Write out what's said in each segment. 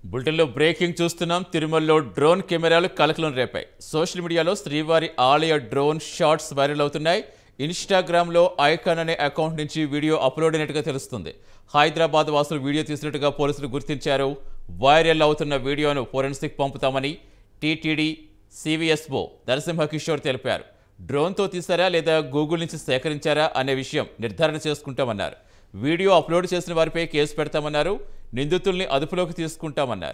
బులెటిన్లో బ్రేకింగ్ చూస్తున్నాం తిరుమలలో డ్రోన్ కెమెరాలు కలకలం రేపాయి సోషల్ మీడియాలో శ్రీవారి ఆలయ డ్రోన్ షాట్స్ వైరల్ అవుతున్నాయి ఇన్స్టాగ్రామ్లో ఐకాన్ అనే అకౌంట్ నుంచి వీడియో అప్లోడ్ అయినట్టుగా తెలుస్తుంది హైదరాబాద్ వాసులు వీడియో తీసినట్టుగా పోలీసులు గుర్తించారు వైరల్ అవుతున్న వీడియోను ఫోరెన్సిక్ పంపుతామని టీటీడీ సివిఎస్ఓ నరసింహ కిషోర్ తెలిపారు డ్రోన్తో తీశారా లేదా గూగుల్ నుంచి సేకరించారా అనే విషయం నిర్ధారణ చేసుకుంటామన్నారు వీడియో అప్లోడ్ చేసిన వారిపై కేసు పెడతామన్నారు నిందితుల్ని అదుపులోకి తీసుకుంటామన్నారు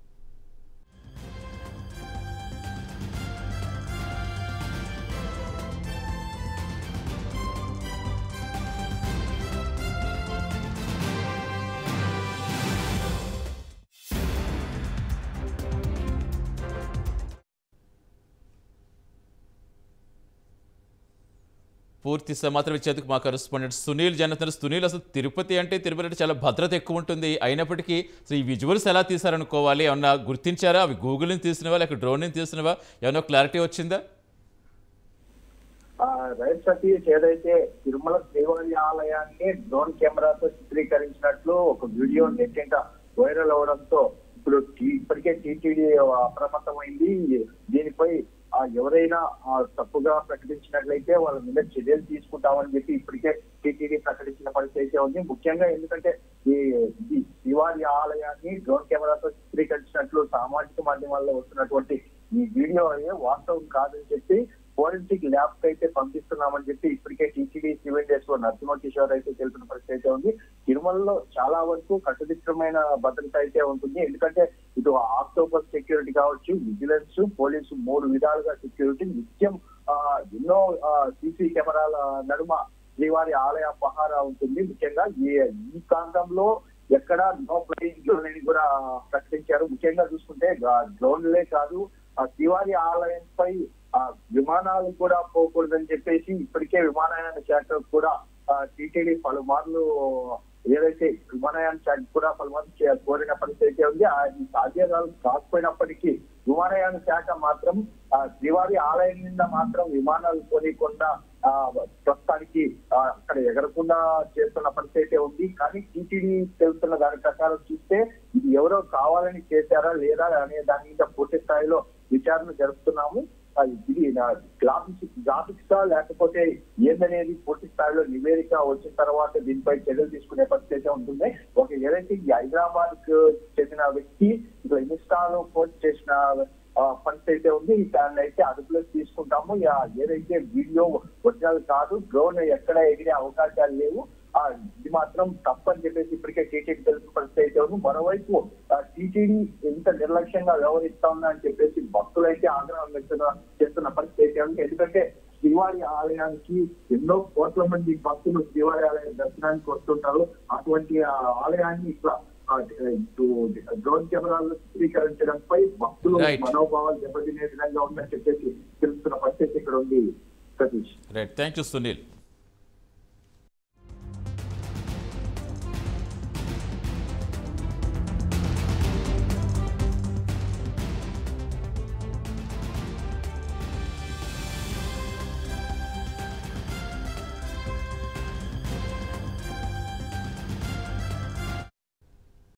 పూర్తి సమాచారం ఇచ్చేందుకు మా కరెస్పాండెంట్ సునీల్ జనతన్ సునీల్ అసలు తిరుపతి అంటే తిరుపతి అంటే చాలా భద్రత ఎక్కువ ఉంటుంది అయినప్పటికీ అసలు ఈ విజువల్స్ ఎలా తీశారనుకోవాలి ఏమన్నా గుర్తించారా అవి గూగుల్ నుంచి తీసినవా లేక డ్రోన్ నుంచి తీసినవా ఏమన్నా క్లారిటీ వచ్చిందా ఆ, రైట్ సతీష్ ఏదైతే తిరుమల శ్రీవారి ఆలయాన్ని డ్రోన్ కెమెరాతో చిత్రీకరించినట్లు ఒక వీడియో నెట్టింట వైరల్ అవడంతో ఇప్పుడు టీ- ఇప్పటికే టీటీడీ అప్రమత్తమైంది దీనిపై ఆ, ఎవరైనా ఆ, తప్పుగా ప్రకటించినట్లయితే వాళ్ళ మీద చర్యలు తీసుకుంటామని చెప్పి ఇప్పటికే టీటీడీ ప్రకటించిన పరిస్థితి అయితే ఉంది ముఖ్యంగా ఎందుకంటే ఈ ఈ శివారి ఆలయాన్ని డ్రోన్ కెమెరాతో చిత్రీకరించినట్లు సామాజిక మాధ్యమాల్లో వస్తున్నటువంటి ఈ వీడియో అయ్యే వాస్తవం కాదని చెప్పి ఫోరెన్సిక్ ల్యాబ్ కి అయితే పంపిస్తున్నామని చెప్పి ఇప్పటికే టీటీడీ సివిల్ డేస్లో నరసింహ కిషోర్ అయితే తెలిపిన పరిస్థితి అయితే ఉంది తిరుమలలో చాలా వరకు కట్టుదిట్టమైన భద్రత అయితే ఉంటుంది ఎందుకంటే ఇటు ఆక్టోపస్ సెక్యూరిటీ కావచ్చు విజిలెన్స్ పోలీసు మూడు విధాలుగా సెక్యూరిటీ నిత్యం ఆ, ఎన్నో సీసీ కెమెరాల నడుమ శ్రీవారి ఆలయ పహారా ఉంటుంది ముఖ్యంగా ఈ ఈ ప్రాంతంలో ఎక్కడ నో ఫ్లైయింగ్ జోన్ అని కూడా ప్రకటించారు ముఖ్యంగా చూసుకుంటే డ్రోన్లే కాదు ఆ శ్రీవారి ఆలయంపై ఆ విమానాలు కూడా పోకూడదని చెప్పేసి ఇప్పటికే విమానయాన శాఖ కూడా టీటీడీ పలుమార్లు ఏదైతే విమానయాన శాఖ కూడా పలుమార్లు చే- కోరిన పరిస్థితి అయితే ఉంది అది సాధ్యాలు కాకపోయినప్పటికీ విమానయాన శాఖ మాత్రం ఆ శ్రీవారి ఆలయం నిండా మాత్రం విమానాలు కొనికుండా ఆ ప్రస్తుతానికి ఆ, అక్కడ ఎగరకుండా చేస్తున్న పరిస్థితి అయితే ఉంది కానీ టీటీడీ తెలుస్తున్న దాని ప్రకారం చూస్తే ఇది ఎవరో కావాలని చేశారా లేదా అనే దాని మీద పూర్తి స్థాయిలో విచారణ జరుపుతున్నాము ఆ, ఇది గ్రాఫిక్స్ గ్రాఫిక్సా లేకపోతే ఏందనేది పూర్తి స్థాయిలో నివేదిక వచ్చిన తర్వాత దీనిపై చర్యలు తీసుకునే పరిస్థితి అయితే ఉంటుంది ఒక ఏదైతే ఈ హైదరాబాద్ కు చెందిన వ్యక్తి ఇట్లా ఇన్స్టాలో పోస్ట్ చేసిన ఆ, పరిస్థితి అయితే ఉంది దాన్ని అయితే అదుపులోకి తీసుకుంటాము యా, ఏదైతే వీడియో ఒరిజినల్ కాదు డ్రోన్ ఎక్కడ ఎగిరే అవకాశాలు లేవు ఆ, ఇది మాత్రం తప్పని చెప్పేసి ఇప్పటికే టీటీడీ తెలిసిన పరిస్థితి అయితే ఉంది మరోవైపు టీటీడీ ఎంత నిర్లక్ష్యంగా వ్యవహరిస్తా ఉందా అని చెప్పేసి భక్తులు అయితే ఆగ్రహం వ్యక్తున్న చేస్తున్న పరిస్థితి అయితే ఉంది ఎందుకంటే శ్రీవారి ఆలయానికి ఎన్నో కోట్ల మంది భక్తులు శ్రీవారి ఆలయ దర్శనానికి వస్తుంటారు అటువంటి ఆ ఆలయాన్ని ఇట్లా ఆ, ఇటు డ్రోన్ కెమెరాలు చిత్రీకరించడంపై భక్తులు Right. మనోభావాలు దెబ్బతినే విధంగా ఉందని చెప్పేసి తెలుస్తున్న పరిస్థితి ఇక్కడ ఉంది Satish right thank you Sunil